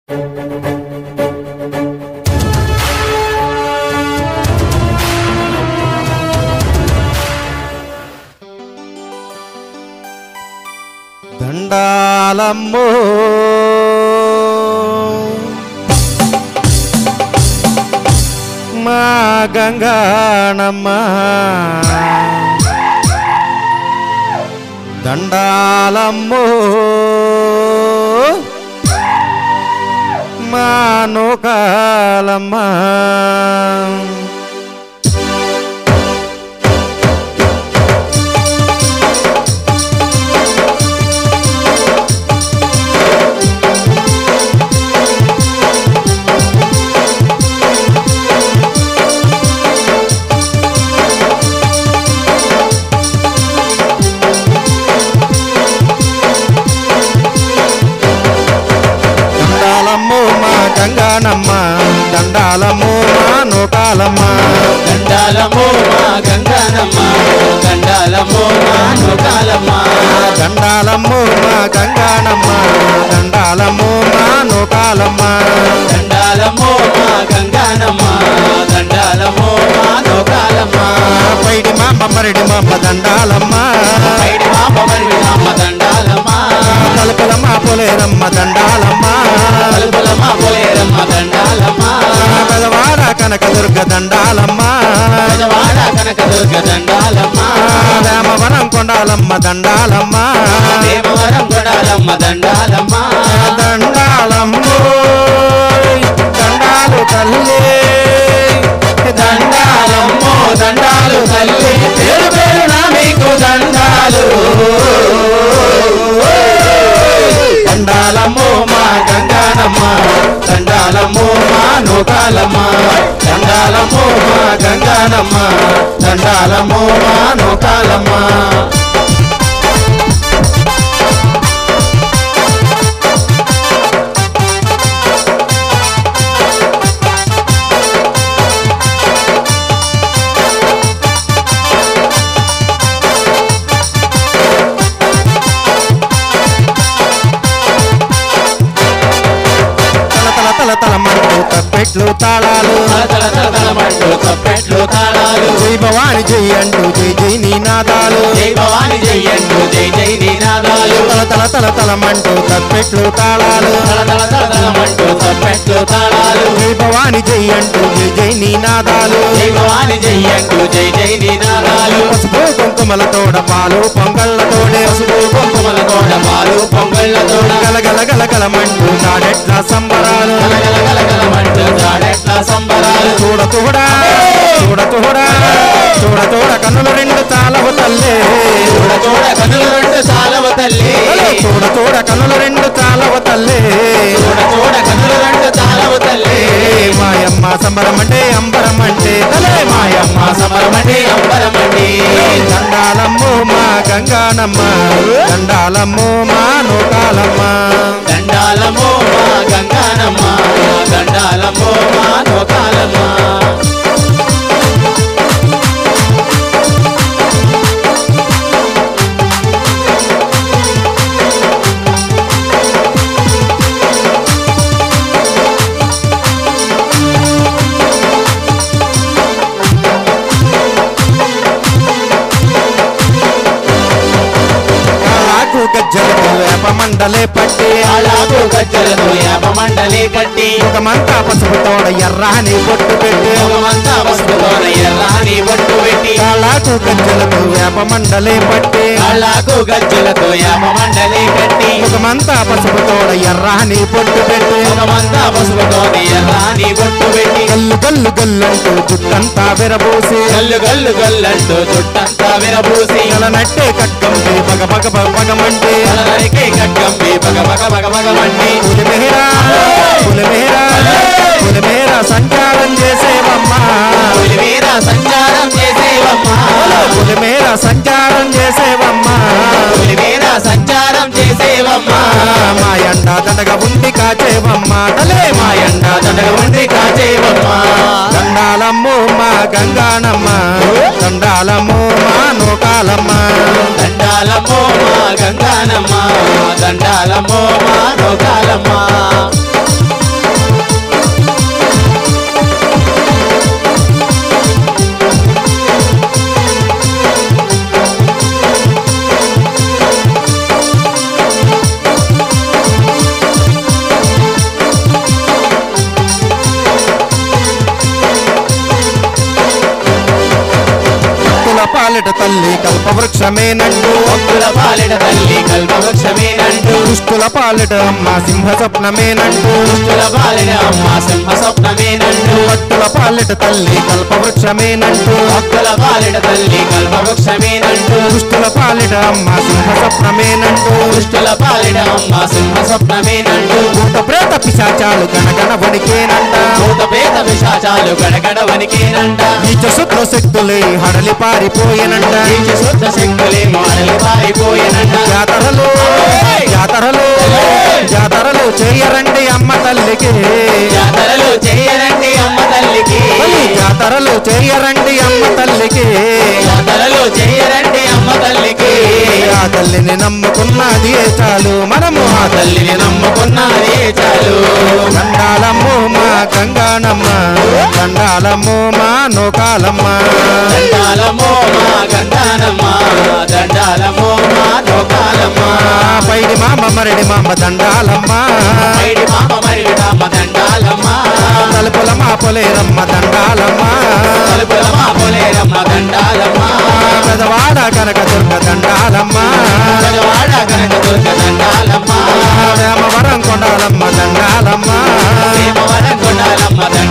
దండాలమ్మో మా గంగాణమ్మ దండాలమ్మో మా నూకాలమ్మ దండాలమ్మో మా గంగానమ్మ దండాలమ్మో మా నూకాలమ్మ గండాలమో మా గంగానమ్మ గండాలమో మా నూకాలమ్మ దండాలమ్మో మా గంగానమ్మ దండాలమ్మో మా నూకాలమ్మ గండాలమో మా గంగానమ్మ గండాలమో మా నూకాలమ్మ పైడి మా బొమ్మరిడి మా దండాలమ్మ పైడి మా పమరి అమ్మ దండాలమ్మ తలుపుల మా పొలేరమ్మ దండాలమ్మ కలుపుల మా పోలేరమ్మ దండాలమ్మ పెదవాడ కనకదుర్గ దండాలమ్మ పెదవాడ కనకదుర్గ దండాలమ్మ రామవరం కొండాలమ్మ దండాలమ్మ దేవవరం కొడాలమ్మ దండాలమ్మ దండాలమ్మో దండాలు తల్లి దండాలమ్మో దండాలు తల్లి పేరు పేరున మీకు దండాలు దండాలమ్మో మా గంగానమ్మ దండాలమ్మో మా నూకాలమ్మ దండాలమ్మో మా గంగానమ్మ దండాలమ్మో మా నూకాలమ్మ తల తల తల తల మంటూ తప్పెట్లు తాళాలు తల తల తల మంటూ తప్పెట్లు తాళాలు జై భవాని జై అంటూ జై జై నీనాదాలు జై భవాని జై అంటూ జై జై నినాదాలు తల తల తల తల మంటూ తప్పెట్లు తాళాలు తల తల తల తల మంటూ తప్పెట్లు తాళాలు జై భవాని జై అంటూ జై జై నీనాదాలు జై భవాని జై అంటూ జై జై నినాదాలు పసుపు కుంకుమల తోడ పాలు పొంగళ్ళ తోడే పసుపు కుంకుమల తోడ పాలు పొంగళ్ళ తోడ గలగల గలగల మంటూ తాడెట్ల సంబరాలు గలగల గలగల మంటూ తాడెట్ల సంబరాలు చూడ చూడ చూడ చూడ చూడ చూడ కన్నులు రెండు చాలవు తల్లే చూడ చూడ కనులు రెండు చాలవ తల్లి చూడ చూడ కన్నులు రెండు చాలవు తల్లే చూడ చూడ కనులు రెండు చాలవ తల్లి మాయమ్మ సంబరం అంటే అంబరం అంటే తలే మాయమ్మ మా సమరమణి అంబరమణి దండాలమ్మో మా గంగానమ్మ దండాలమ్మో మా నూకాలమ్మ దండాలమో మా గంగానమ్మ దండాలమో మా నోకాలమ్మ కాకు గజ్జలకు వేప మండలే పట్టి అలాగు గజ్జలను యాప మండలి కట్టి ముఖమంతా పసుపు తోడ ఎర్రాని బొట్టు పెట్టి యోగమంతా వస్తుతోన ఎర్రాని బొట్టు పెట్టి కాలాకు గజ్జలకు వేప మండలే పట్టి అలాగు గజ్జలతో యాప మండలి కట్టి ముఖమంతా పసుపు తోడ ఎర్రాని బొట్టు పెట్టి యోగమంతా వస్తుతోన ఎర్రాని బొట్టు పెట్టి గల్లు గల్లు గల్లంటూ జుట్టంతా విరబూసి గల్లు గల్లు గల్లంటూ చుట్టంతా విరబూసి నట్టే కట్టంపి పగ పగ పగ పగమంటే తలనరికే కట్టంపి పగ పగ పగ పగమండి పులిమేరా పులిమేరా పులిమేరా సంచారం చేసేవమ్మా పులివీర సంచారం చేసేవమ్మా పులిమేరా సంచారం చేసేవమ్మా పులివీర సంచారం చేసేవమ్మా మా ఎండ దండగ ఉండి కాచేవమ్మా తలే మా ఎండ దండగ ఉండి కాచేవమ్మా దండాలమ్మో మా గంగానమ్మ దండాలమ్మో మా నూకాలమ్మ దండాలమ్మో మా గంగానమ్మ దండాలమ్మో మా నోకాలమ్మ పాలిట తల్లి కల్పవృక్షమేనంటూ భక్తుల పాలిట తల్లి కల్పవృక్షమేనంటూ దుష్టుల పాలిట అమ్మ సింహ స్వప్నమేనంటూ దుష్టుల పాలిట అమ్మ సింహ స్వప్నమేనంటూ భక్తుల పాలిట తల్లి కల్పవృక్షమేనంటూ భక్తుల పాలిట తల్లి కల్పవృక్షమేనంటూ దుష్టుల పాలిట అమ్మ సింహ స్వప్నమేనంటూ దుష్టుల పాలిట అమ్మ సింహ స్వప్నమేనంటూ భూత ప్రేత పిశాచాలు గణగణ వణికేనంట భూత పేద విశాచాలు గడగడ వనికేనంట నీచ శుద్ర శక్తులే హడలి పారిపోయేనంట నీచ శుద్ధ శక్తులే మాడలి పారిపోయేనంట జాతరలు జాతరలు జాతరలు చేయరండి అమ్మ తల్లికి జాతరలు చేయరండి అమ్మ తల్లికి బలి జాతరలు చేయరండి అమ్మ తల్లికి జాతరలు చేయరండి అమ్మ తల్లికి ఆ తల్లిని నమ్ముకున్నది చాలు మనము ఆ తల్లి తల్లిని నమ్ముకున్నదే చాలు దండాలమ్ము మా గంగానమ్మ దండాలమ్ము మా నోకాలమ్మ దండాలమో మా గండానమ్మ దండాలమో మా లోకాలమ్మ పైడి మామ మరడి మామ దండాలమ్మ పైడి మామ మరిడమ్మ దండాలమ్మ తలుపుల మా పొలేరమ్మ దండాలమ్మ తలుపుల మా పొలేరమ్మ దండాలమ్మ పెదవాడ కనక దుర్గ దండాలమ్మ గజవాడ కనక దుర్గ దండాలమ్మ వేమవరం కొండాలమ్మ దండాలమ్మ భీమవరం కొండాలమ్మ దండాలమ్మ